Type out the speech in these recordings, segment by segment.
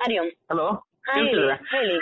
ಹರಿ ಓಂ hello ಹಾ ಹೇಳಿ ಹೇಳಿ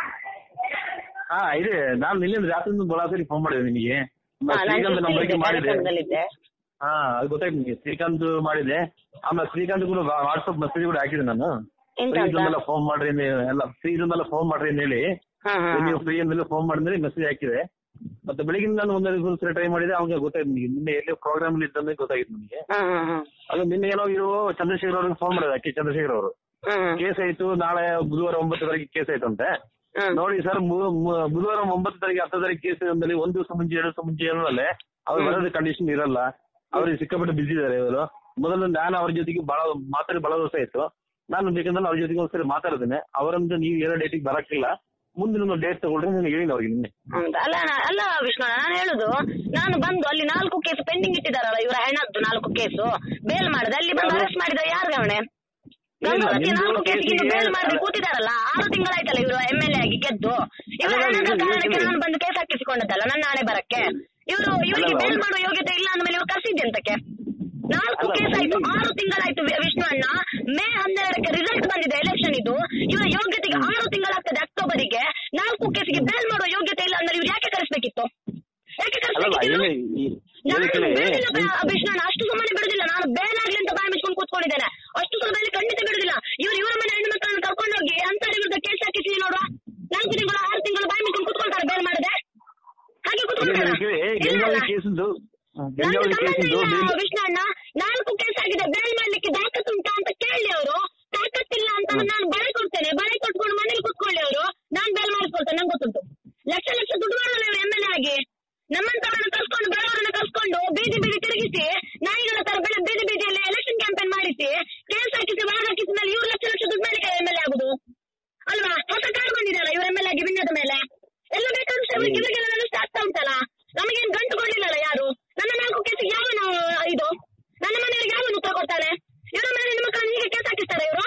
ಹಾ ಇದೆ ನಾನು ನಿನ್ನೆ ರಾತ್ರಿ ಬಲಾಸರಿ ಫೋನ್ ಮಾಡಿದೆ ನಿಮಗೆ ಹಾ, ನಾನು ಶ್ರೀಕಾಂತ್ ನಂಬರ್ಗೆ ಇಲ್ಲಿದ್ದೆ, ಮಾಡಿದೆ ಕಾರ್ಯಕ್ರಮದಲ್ಲಿದ್ದೆ ಹಾ ಅದು ಗೊತ್ತಾಯ್ತು ನಿಮಗೆ ಶ್ರೀಕಾಂತ್ ಮಾಡಿದೆ ಆಮೇಲೆ ಶ್ರೀಕಾಂತ್ ಕೂಡ ವಾಟ್ಸಪ್ ಮೆಸೇಜ್ ಕೂಡ ಹಾಕಿದೆ ನಾನು ಎಂತ ಫ್ರೀ ಅಂತ? ಇದ್ದಲ್ಲ ಫೋನ್ ಮಾಡ್ರಿ ಅಂತ ಎಲ್ಲ ಫ್ರೀ ಇದ್ದಲ್ಲ ಫೋನ್ ಮಾಡ್ರಿ ಅಂತ ಹೇಳಿ ಹಾ ಹಾ ನೀವು ಫ್ರೀ ಅಂದ್ಮೇಲೆ ಫೋನ್ ಮಾಡಿದ್ರೆ ಮೆಸೇಜ್ ಹಾಕಿದೆ ಮತ್ತೆ ಬೆಳಿಗ್ಗೆ ನಾನು ಒಂದೆರಡು ಸಲ ಟ್ರೈ ಮಾಡಿದೆ ಅವಾಗ ಗೊತ್ತಾಯ್ತು ನಿಮಗೆ ನಿನ್ನೆ ಎಲ್ಲಿ ಪ್ರೋಗ್ರಾಮ್ ಅಲ್ಲಿ ಇದ್ದಂದ್ರೆ ಗೊತ್ತಾಗಿತ್ತು ನನಗೆ ಹಾ ಹಾ ಹಾ ಅದು ನಿನ್ನೆ ಏನೋ ಇರೋ ಚಂದ್ರಶೇಖರ್ ಅವ್ರಿಗೆ ಫೋನ್ ಮಾಡಿದೆ ಅಕ್ಕಿ ಚಂದ್ರಶೇಖರ್ ಅವರು ಹಾ ಹಾ ಕೇಸ್ ಆಯ್ತು ನಾಳೆ ಬುಧವಾರ ಒಂಬತ್ತು ತಾರೀಕು ಕೇಸ್ ಆಯ್ತಂತೆ ಹಾ ನೋಡಿ ಸರ್ ಮು- ಮು- ಬುಧವಾರ ಒಂಬತ್ತು ತಾರೀಕು ಹತ್ತು ತಾರೀಕು ಕೇಸ್ ಅಂದಲ್ಲಿ ಒಂದು ದಿವಸ ಮುಂಚೆ ಎರಡು ದಿವಸ ಮುಂಚೆ ಏನಲ್ಲ ಅವ್ರು ಬರೋದು ಕಂಡೀಷನ್ ಇರಲ್ಲ ಅವ್ರಿಗೆ ಸಿಕ್ಕಾಪಟ್ಟೆ ಬಿಸಿ ಇದಾರೆ ಇವರು ಮೊದಲು ನಾನು ಅವ್ರ ಜೊತೆಗೆ ಬಹಳ ಮಾತಾಡಿ ಬಹಳ ದಿವಸ ಆಯ್ತು ನಾನು ಬೇಕಂದ್ರೆ ಅವ್ರ ಜೊತೆಗೆ ಒಂದ್ಸರಿ ಮಾತಾಡಿದ್ದೇನೆ ಅವರಂತ ನೀವು ಏನೋ ಡೇಟಿಗೆ ಬರಕ್ಕಿಲ್ಲ ಮುಂದಿನ ಡೇಟ್ ತಗೊಳ್ರಿ ನಾನು ಹೇಳಿನ ಅವ್ರಿಗೆ ನಿನ್ನೆ ಹೌದಾ? ಅಲ್ಲ ನಾ- ಅಲ್ಲ ವಿಷ್ಣು ನಾನು ಹೇಳುದು ನಾನು ಬಂದು ಅಲ್ಲಿ ನಾಲ್ಕು ಕೇಸ್ ಪೆಂಡಿಂಗ್ ಇಟ್ಟಿದಾರಲ್ಲ ಇವರ ಹೆಣ್ಣದ್ದು ನಾಲ್ಕು ಕೇಸು ಬೇಲ್ ಮಾಡಿದೆ ಅಲ್ಲಿ ಬಂದು ಯಾರು? ಅರೆಸ್ಟ್ ಮಾಡಿದ್ರೆ ಯಾರು ಗಮನೆ ಇಲ್ಲ, ಗಂಗಾವತಿ ನಿಮ್ದು ನಾಲ್ಕು ಕೇಸಿಗೆ ಕೇಸಿಗೆ ಬೇಲ್ ಮಾಡಿ ಅಲ್ಲ. ಕೂತಿದಾರಲ್ಲ ಆರು ತಿಂಗಳಾಯ್ತಲ್ಲ ಇವರು ಎಂ ಎಲ್ ಎ ಆಗಿ ಗೆದ್ದು ಇವರ ಅಲ್ಲ, ಹೆಣ್ಣದ ಇಲ್ಲ, ಕಾರಣಕ್ಕೆ ಇಲ್ಲ. ನಾನು ಬಂದು ಕೇಸ್ ಹಾಕಿಸಿಕೊಂಡದ್ದಲ್ಲ ನನ್ನ ಹಣೆ ಬರಕ್ಕೆ ಇವರು ಇವರಿಗೆ ಅಲ್ಲ, ಬೇಲ್ ಅವ್ರು- ಮಾಡುವ ಯೋಗ್ಯತೆ ಇಲ್ಲ ಅಂದ್ಮೇಲೆ ಇವ್ರು ಕರ್ಸಿದ್ದೆ ಅಂತಕ್ಕೆ ನಾಲ್ಕು ಅಲ್ಲ, ಕೇಸ್ ಆಯ್ತು ಇಲ್ಲಿ- ಆರು ತಿಂಗಳಾಯ್ತು ವಿ- ವಿಷ್ಣು ಅಣ್ಣ ಮೇ ಹನ್ನೆರಡಕ್ಕೆ ರಿಸಲ್ಟ್ ಬಂದಿದೆ ಎಲೆಕ್ಷನ್ ಇದು ಇವರ ಯೋಗ್ಯತೆಗೆ ಆರು ತಿಂಗಳಾಗ್ತದೆ ಅಕ್ಟೋಬರಿಗೆ ನಾಲ್ಕು ಕೇಸಿಗೆ ಬೇಲ್ ಮಾಡುವ ಯೋಗ್ಯತೆ ಇಲ್ಲ ಅಂದ್ರೆ ಇವ್ರು ಯಾಕೆ ಕರೆಸ್ಬೇಕಿತ್ತು ಯಾಕೆ ಅಲ್ಲಲ್ಲ ಕರೆಸ್ಬೇಕಿತ್ತು ಹೇಳಿ ಈ- ನಾನು ಹೇಳಿ ಕೇಳಿ. ಬೇಲಿಲ್ಲ ಬ- ವಿಷ್ಣು ಅಣ್ಣ, ಅಷ್ಟು ಸುಮ್ಮನೆ ಬಿಡುದಿಲ್ಲ ನಾನು ಬೇಲ್ ಆಗ್ಲಿ ಅಂತ ಬಾಯಿ ಮುಚ್ಕೊಂಡು ಕೂತ್ಕೊಂಡಿದ್ದೇನೆ ಅಷ್ಟು ಸುಲಭದಲ್ಲಿ ಖಂಡಿತ ಬಿಡುದಿಲ್ಲ ಇವ್ರು ಇವರ ಮನೆ ಹೆಣ್ಣು ಮಕ್ಕಳನ್ನು ಕರ್ಕೊಂಡು ಹೋಗಿ ಅಂತರ ವಿರುದ್ಧ ಕೇಸ್ ಹಾಕಿಸಿ ನೋಡುವ ನಾಲ್ಕು ತಿಂಗಳು ಆರು ತಿಂಗಳು ಬಾಯಿ ಮುಚ್ಕೊಂಡು ಕೂತ್ಕೊಳ್ತಾರೆ ಬೇಲ್ ಮಾಡದೆ ಹಾಗೆ ಕೂತ್ಕೊಳ್ತಾರ ಹೇಳಿ ಕೇಳಿ ಗಂಗಾವತಿ ಕೇಸಿಂದು ನನಗೆ ಗಂಗಾವತಿ ಸಂಬಂಧ ಕೇಸಿಂದು ಇಲ್ಲ ಬೇಲ್- ವಿಷ್ಣು ಅಣ್ಣ ನಾಲ್ಕು ಕೇಸ್ ಆಗಿದೆ ಬೇಲ್ ಮಾಡ್ಲಿಕ್ಕೆ ತಾಕತ್ತುಂಟಾ ಅಂತ ಕೇಳಿ ಅವರು ತಾಕತ್ತಿಲ್ಲ ಅಂತ ನಾನು ಬಳೆ ಕೊಡ್ತೇನೆ ಬಳೆ ಕೊಟ್ಕೊಂಡು ಮನೇಲಿ ಕೂತ್ಕೊಳ್ಳಿ ಅವರು ನಾನ್ ಬೇಲ್ ಮಾಡಿಸ್ಕೊಳ್ತೇನೆ ನಂಗೆ ಗೊತ್ತುಂಟು ಲಕ್ಷ ಲಕ್ಷ ದುಡ್ಡು ಮಾಡಲ್ಲ ಇವರು ಎಂ ಎಲ್ ಎ ಆಗಿ ನಮ್ಮಂತವರನ್ನ ಕರ್ಸ್ಕೊಂಡು ಬೇರೆಯವರನ್ನ ಕರ್ಸ್ಕೊಂಡು ಬೀದಿ ಬೀದಿ ತಿರುಗಿಸಿ ನಾಯಿಗಳ ತರ ಬೆಳೆ ಬೀದಿ ಬೀದಿಯಲ್ಲಿ ಎಲೆಕ್ಷನ್ ಕ್ಯಾಂಪೇನ್ ಮಾಡಿಸಿ ಕೇಸ್ ಹಾಕಿಸಿ ಒಳಗೆ ಹಾಕಿಸಿ ಮೇಲೆ ಇವ್ರು ಲಕ್ಷ ಲಕ್ಷ ದುಡ್ಡು ಮಾಡಲಿಕ್ಕೆ ಎಂ ಎಲ್ ಎ ಆಗುದು ಅಲ್ವಾ ಹೊಸ ಕಾರ್ ಬಂದಿದೆಯಲ್ಲ ಇವ್ರ ಎಂ ಎಲ್ ಎ ವಿನ್ಯದ ಮೇಲೆ ಎಲ್ಲ ಬೇಕಾದಷ್ಟು ಅವರಿಗೆ ಇವರಿಗೆಲ್ಲ ವ್ಯವಸ್ಥೆ ಆಗ್ತಾ ಉಂಟಲ್ಲ ನಮಗೇನು ಗಂಟು ಕೊಡ್ಲಿಲ್ಲಲ್ಲ ಯಾರು ನನ್ನ ನಾಲ್ಕು ಕೇಸಿಗೆ ಯಾವನು ಇದು ನನ್ನ ಮನೆಯವರಿಗೆ ಯಾವನು ಉತ್ತರ ಕೊಡ್ತಾನೆ ಇವರ ಮೇಲೆ ನಿಮ್ಮ ಮಕ್ಕಳನ್ನು ಹೀಗೆ ಕೇಸ್ ಹಾಕಿಸ್ತಾರೆ ಇವರು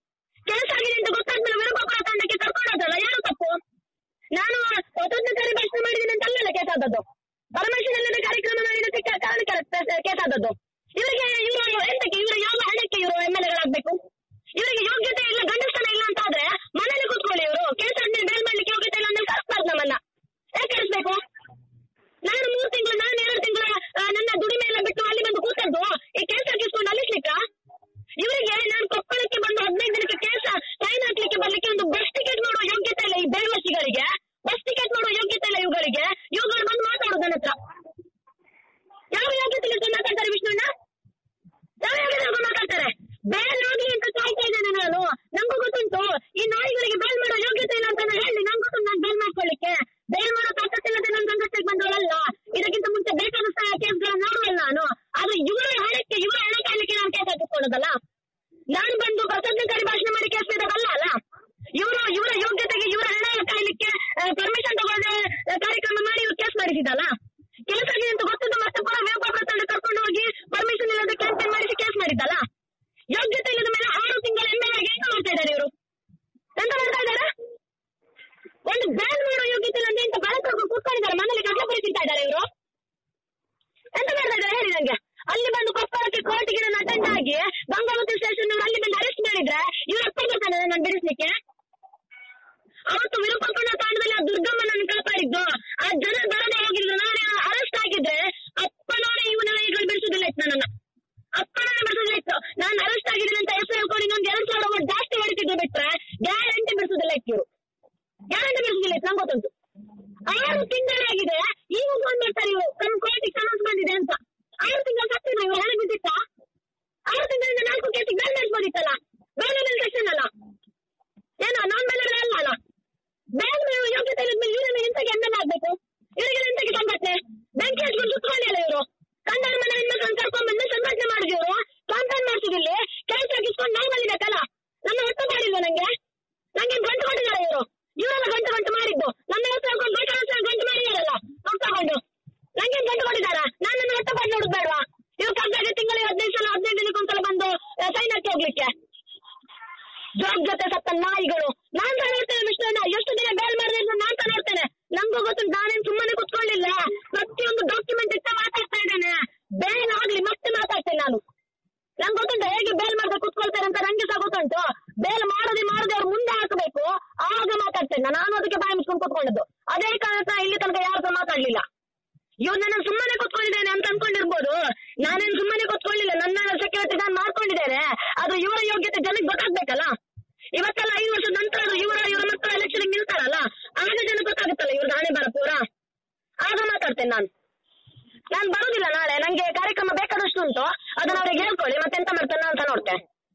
ಕೇಸ್ ಆಗಿದೆ ಅಂತ ಗೊತ್ತಾದ್ಮೇಲೆ ವಿರುಗೋಪುರ ತಂಡಕ್ಕೆ ಕರ್ಕೊಂಡೋದಲ್ಲ ಯಾರು ತಪ್ಪು ನಾನು ಸ್ವತಂತ್ರಕಾರಿ ಭಾಷಣ ಮಾಡಿದ್ದೀನಿ ಅಂತ ಅಲ್ಲಲ್ಲ ಕೇಸ್ ಆದದ್ದು ಪರಮೇಶ್ವರಲ್ಲದ ಕಾರ್ಯಕ್ರಮ ಮಾಡಿದ್ದಕ್ಕೆ ಕ- ಕಾರಣಕ್ಕೆ ಕೇಸ್ ಆದದ್ದು ಇವರಿಗೆ ಇವರು ಎಂತಕ್ಕೆ ಇವರು ಯಾವ ಹಣಕ್ಕೆ ಇವರು ಎಂ ಎಲ್ ಎಗಳಾಗಬೇಕು ಇವರಿಗೆ ಯೋಗ್ಯತೆ ಇಲ್ಲ ಗಂಡಸ್ತನ ಇಲ್ಲ ಅಂತ ಆದ್ರೆ ಮನೇಲಿ ಕೂತ್ಕೊಳ್ಳಿ ಇವರು ಕೇಸ್ ಆದ್ಮೇಲೆ ಬೇಲ್ ಮಾಡ್ಲಿಕ್ಕೆ ಯೋಗ್ಯತೆ ಇಲ್ಲ ಅಂದ್ರೆ ಕಳಿಸ್ಬಾರ್ದು ನಮ್ಮನ್ನ ಯಾಕೆ ಕಳಿಸ್ಬೇಕು ನಾನು ಮೂರು ತಿಂಗಳು ನಾನು ಎರಡು ತಿಂಗಳ ನನ್ನ ದುಡಿಮೆ ಎಲ್ಲ ಬಿಟ್ಟು ಅಲ್ಲಿ ಬಂದು ಕೂತದ್ದು ಈ ಕೇಸ್ ಹಾಕಿಸ್ಕೊಂಡು ಅಲಿಸ್ಲಿಕ್ಕ ಇವರಿಗೆ ನಾನು ಕೊಪ್ಪಳಕ್ಕೆ ಬಂದು ಹದಿನೈದು ದಿನಕ್ಕೆ ಕೇಸ್ ಸೈನ್ ಹಾಕ್ಲಿಕ್ಕೆ ಬರ್ಲಿಕ್ಕೆ ಒಂದು ಬಸ್ ಟಿಕೆಟ್ ಮಾಡುವ ಯೋಗ್ಯತೆ ಇಲ್ಲ ಈ ಬೇರ್ವಸಿಗಳಿಗೆ ಬಸ್ ಟಿಕೆಟ್ ಮಾಡುವ ಯೋಗ್ಯತೆ ಇಲ್ಲ ಇವುಗಳಿಗೆ ಇವುಗಳು ಬಂದು ಮಾತಾಡೋದು ನನ್ನ ಹತ್ರ ಯಾವ ಯೋಗ್ಯತೆ ಇಟ್ಕೊಂಡು ಮಾತಾಡ್ತಾರೆ ವಿಷ್ಣುಣ್ಣ ಯಾವ ಯೋಗ್ಯತೆ ಇಟ್ಕೊಂಡು ಮಾತಾಡ್ತಾರೆ ಬೇಲ್ ಹೋಗ್ಲಿ ಅಂತ ಕಾಯ್ತಾ ಇದ್ದೇನೆ ನಾನು ನಂಗೂ ಗೊತ್ತುಂಟು ಈ ನಾಯಿಗಳಿಗೆ ಬೇಲ್ ಮಾಡೋ ಯೋಗ್ಯತೆ ಇಲ್ಲ ಅಂತ ನಾನು ಹೇಳಿ ನಂಗೆ ಗೊತ್ತುಂಟು ನಾನು ಬೇಲ್ ಮಾಡ್ಕೊಳ್ಳಿಕ್ಕೆ ಬೇಲ್ ಮಾಡೋ ತಾಕತ್ತಿಲ್ಲದೆ ನನ್ನ ಗಂಗಸ್ಟಿಗೆ ಬಂದವಳಲ್ಲ ಇದಕ್ಕಿಂತ ಮುಂಚೆ ಬೇಕಾದಷ್ಟು ಕೇಸ್ಗಳನ್ನ ನೋಡುವಲ್ಲ ನಾನು ಆದ್ರೆ ಇವರ ಹಣಕ್ಕೆ ಇವರ ಹಣ ಕಾಯ್ಲಿಕ್ಕೆ ನಾನು ಕೇಸ್ ಹಾಕಿಸ್ಕೊಳ್ಳೋದಲ್ಲ ನಾನು ಬಂದು ಪ್ರಸನ್ನಕಾರಿ ಭಾಷಣ ಮಾಡಿ ಕೇಸ್ ಬೇಡವಲ್ಲ ಅಲ್ಲ ಇವರು ಇವರ ಯೋಗ್ಯತೆಗೆ ಇವರ ಹಣ ಕಾಯ್ಲಿಕ್ಕೆ ಪರ್ಮಿಷನ್ ತಗೊಳ್ಳದೆ ಆ, ಕಾರ್ಯಕ್ರಮ ಮಾಡಿ ಇವ್ರು ಕೇಸ್ ಮಾಡಿಸಿದಲ್ಲ ಕೆಲಸ ಆಗಿದೆ ಅಂತ ಗೊತ್ತಿದ್ದು ಮತ್ತೆ ಕೂಡ ವೇಗಪ್ಪ ತಂಡ ಕರ್ಕೊಂಡು ಹೋಗಿ ಪರ್ಮಿಷನ್ ಇಲ್ಲದೆ ಕ್ಯಾಂಪೇನ್ ಮಾಡಿಸಿ ಕೇಸ್ ಮಾಡಿದ್ದಲ್ಲ ಯೋಗ್ಯತೆ ಇಲ್ಲದ ಮೇಲೆ ಆರು ತಿಂಗಳ ಎಂ ಎಲ್ ಆಗಿ ಎಂತ ಮಾಡ್ತಾ ಇದ್ದಾರೆ ಇವರು ಎಂತ ಮಾಡ್ತಾ ಇದ್ದಾರೆ ಒಂದು ಬ್ಯಾನ್ ಮಾಡೋ ಯೋಗ್ಯತೆ ಇಲ್ಲ ಅಂತ ಬಳಕ ಕೂತ್ಕೊಂಡಿದ್ದಾರೆ ಮನೇಲಿ ಕಡ್ಲೆಪುರಿ ತಿಂತಾ ಇದ್ದಾರೆ ಇವರು ಎಂತ ಮಾಡ್ತಾ ಇದ್ದಾರೆ ಹೇಳಿ ನಂಗೆ ಅಲ್ಲಿ ಬಂದು ಕೊಪ್ಪಳಕ್ಕೆ ಕೋರ್ಟ್ಗೆ ನಾನು ಅಟೆಂಡ್ ಆಗಿ ಗಂಗಾವತಿ ಸ್ಟೇಷನ್ ಅಲ್ಲಿ ಬಂದು ಅರೆಸ್ಟ್ ಮಾಡಿದ್ರೆ ಇವ್ರ ಅಪ್ಪ ಬರ್ತಾನೆ ನನ್ನ ಬಿಡಿಸ್ಲಿಕ್ಕೆ ಅವತ್ತು ವಿರೂಪಾಕ್ಷಣ ತಾಂಡದಲ್ಲಿ ಆ ದುರ್ಗಮ್ಮನನ್ನು ಕಾಪಾಡಿದ್ದು ಆ ಜನ ಬರದೆ ಹೋಗಿದ್ರು ನಾನು ಅರೆಸ್ಟ್ ಆಗಿದ್ರೆ ಅಪ್ಪನವರೇ ಇವನೆಲ್ಲ ಈಗ ಬಿಡಿಸೋದಿಲ್ಲ ಇತ್ತು ನನ್ನನ್ನ ಅಪ್ಪನವರೇ ಬಿಡಿಸೋದಿಲ್ಲ ಇತ್ತು ನಾನು ಅರೆಸ್ಟ್ ಆಗಿದ್ದೀನಿ ಅಂತ ಹೆಸರು ಹೇಳ್ಕೊಂಡು ಇನ್ನೊಂದು ಎರಡು ಸಾವಿರ ಓಟ್ ಜಾಸ್ತಿ ಹೊಡಿತಿದ್ರು ಬಿಟ್ರೆ ಗ್ಯಾರಂಟಿ ಬಿಡಿಸೋದಿಲ್ಲ ಇತ್ತು ಇವರು ಗ್ಯಾರಂಟಿ ಬಿಡಿಸೋದಿಲ್ಲ ಇತ್ತು ನಂಗೆ ಗೊತ್ತುಂಟು ಆರು ತಿಂಗಳಾಗಿದೆ ಈಗ ಫೋನ್ ಮಾಡ್ತಾರೆ ಇವರು ನಮ್ಮ ಕೋರ್ಟಿಗೆ ಸಮನ್ಸ್ ಬಂದಿದೆ ಅಂತ ಆರು ತಿಂಗಳು ಸತ್ತಿನ ಇವರು ಹಣ ಬಿದ್ದಿತ್ತ ಆರು ತಿಂಗಳಿಂದ ನಾಲ್ಕು ಕೇಸಿಗೆ ಬೇಲ್ ಮಾಡಿಸ್ಬೋದಿತ್ತಲ್ಲ ಬೇಲ್ ಮೇಲೆ ಸೆಕ್ಷನ್ ಅಲ್ಲ ಏನೋ ನಾನ್ ಬೇಲ್ ಅಲ್ಲ ಅಲ್ಲ ಬೇಲ್ ಮೇಲೆ ಯೋಗ್ಯತೆ ಇಲ್ಲದ ಮೇಲೆ ಇವರನ್ನ ಎಂತಕ್ಕೆ ಎಮ್ ಎಲ್ ಆಗ್ಬೇಕು ಇವರಿಗೆ ಎಂತಕ್ಕೆ ಸಂಘಟನೆ ಬೆಂಕಿ ಹಚ್ಕೊಂಡು ಸುತ್ಕೊಂಡಿಲ್ಲ ಇವರು ಕನ್ನಡ ಮನೆ ಹೆಣ್ಮಕ್ಳನ್ನ ಕರ್ಕೊಂಡ್ ಬಂದು ಸಂಘಟನೆ ಮಾಡಿದ್ರು ಇವರು ಕ್ಯಾಂಪೇನ್ ಮಾಡ್ತಿದಿಲ್ಲಿ ಕೆಲಸ ಹಾಕಿಸ್ಕೊಂಡು ನಾವು ಬಂದಿಬೇಕಲ್ಲ ನನ್ನ ಹೊಟ್ಟೆ ಮಾಡಿಲ್ವ ನಂಗೆ ನಂಗೆ ಗಂಟು ಕೊಟ್ಟಿದ್ದಾರೆ ಇವರು ಇವರೆಲ್ಲ ಗಂಟು ಗಂಟು ಮಾಡಿದ್ದು ನನ್ನ ಹೆಸರು ಹೇಳ್ಕೊಂಡು ಬೇಕಾದ ಗಂಟು ಮಾಡಿದಾರಲ್ಲ ದುಡ್ಡು ತಗೊಂಡು ನಂಗೆ ಗಂಟು ಕೊಟ್ಟಿದ್ದಾರ ನಾನು ನನ್ನ ಹೊಟ್ಟೆ ಪಾಡು ನೋಡುದು ಬೇಡವಾ ಇವ್ರು ಕರ್ನಾಟಕ ತಿಂಗಳಿಗೆ ಹದಿನೈದು ಸಲ ಹದಿನೈದು ದಿನಕ್ಕೊಂದ್ಸಲ ಬಂದು ಸೈನ್ ಹಾಕಿ ಹೋಗ್ಲಿಕ್ಕೆ ಜಾಬ್ ಜೊತೆ ಸತ್ತ ನಾಯಿಗಳು ನಾನ್ ತಾನೇ ನೋಡ್ತೇನೆ ವಿಷ್ಣುವನ್ನ ಎಷ್ಟು ದಿನ ಬೇಲ್ ಮಾಡಿದ್ರೆ ನಾನ್ ತಾನೇ ನೋಡ್ತೇನೆ ನಂಗೂ ಗೊತ್ತು ನಾನೇನ್ ಸುಮ್ಮನೆ ಕುತ್ಕೊಳ್ಳಿಲ್ಲ ಪ್ರತಿಯೊಂದು ಡಾಕ್ಯುಮೆಂಟ್ ಇಟ್ಟ ಮಾತಾಡ್ತಾ ಇದ್ದೇನೆ ಬೇಲ್ ಆಗ್ಲಿ ಮತ್ತೆ ಮಾತಾಡ್ತೇನೆ ನಾನು ನಂಗೆ ಗೊತ್ತುಂಟು ಹೇಗೆ ಬೇಲ್ ಮಾಡಿದ್ರೆ ಕುತ್ಕೊಳ್ತಾರೆ ಅಂತ ನಂಗೆ ಸಹ ಗೊತ್ತುಂಟು ಬೇಲ್ ಮಾಡದೆ ಮಾಡದೆ ಅವ್ರು ಇಲ್ಲಿ ತನಕ ಯಾರು ಸಹ ಮಾತಾಡ್ಲಿಲ್ಲ ಇವ್ರು ನನ್ನ ಸುಮ್ಮನೆ ಕೂತ್ಕೊಂಡಿದ್ದೇನೆ ಅಂತ ಅನ್ಕೊಂಡಿರ್ಬೋದು ನಾನೇನು ಸುಮ್ಮನೆ ಕೂತ್ಕೊಳ್ಳಿಲ್ಲ ನನ್ನ ಸೆಕ್ಯೂರಿಟಿ ನಾನು ಮಾಡ್ಕೊಂಡಿದ್ದೇನೆ ಅದು ಇವರ ಯೋಗ್ಯತೆ ಜನಕ್ಕೆ ಗೊತ್ತಾಗ್ಬೇಕಲ್ಲ ಇವತ್ತೆಲ್ಲ ಐದು ವರ್ಷದ ನಂತರ ಅದು ಇವರ ಇವರ ಮಕ್ಕಳ ಎಲೆಕ್ಷನ್ ನಿಲ್ತಾರಲ್ಲ ಆಗ ಜನ ಗೊತ್ತಾಗುತ್ತಲ್ಲ ಇವ್ರದ್ದು ಹಣೆ ಬರ ಪೂರ ಆಗ ಮಾತಾಡ್ತೇನೆ ನಾನು ನಾನು ಬರುದಿಲ್ಲ ನಾಳೆ ನಂಗೆ ಕಾರ್ಯಕ್ರಮ ಬೇಕಾದಷ್ಟು ಉಂಟು ಅದನ್ನ ಅವ್ರಿಗೆ ಹೇಳ್ಕೊಳ್ಳಿ ಮತ್ತೆಂತ ಮಾಡ್ತಾನೆ ಅಂತ ನೋಡ್ತೇನೆ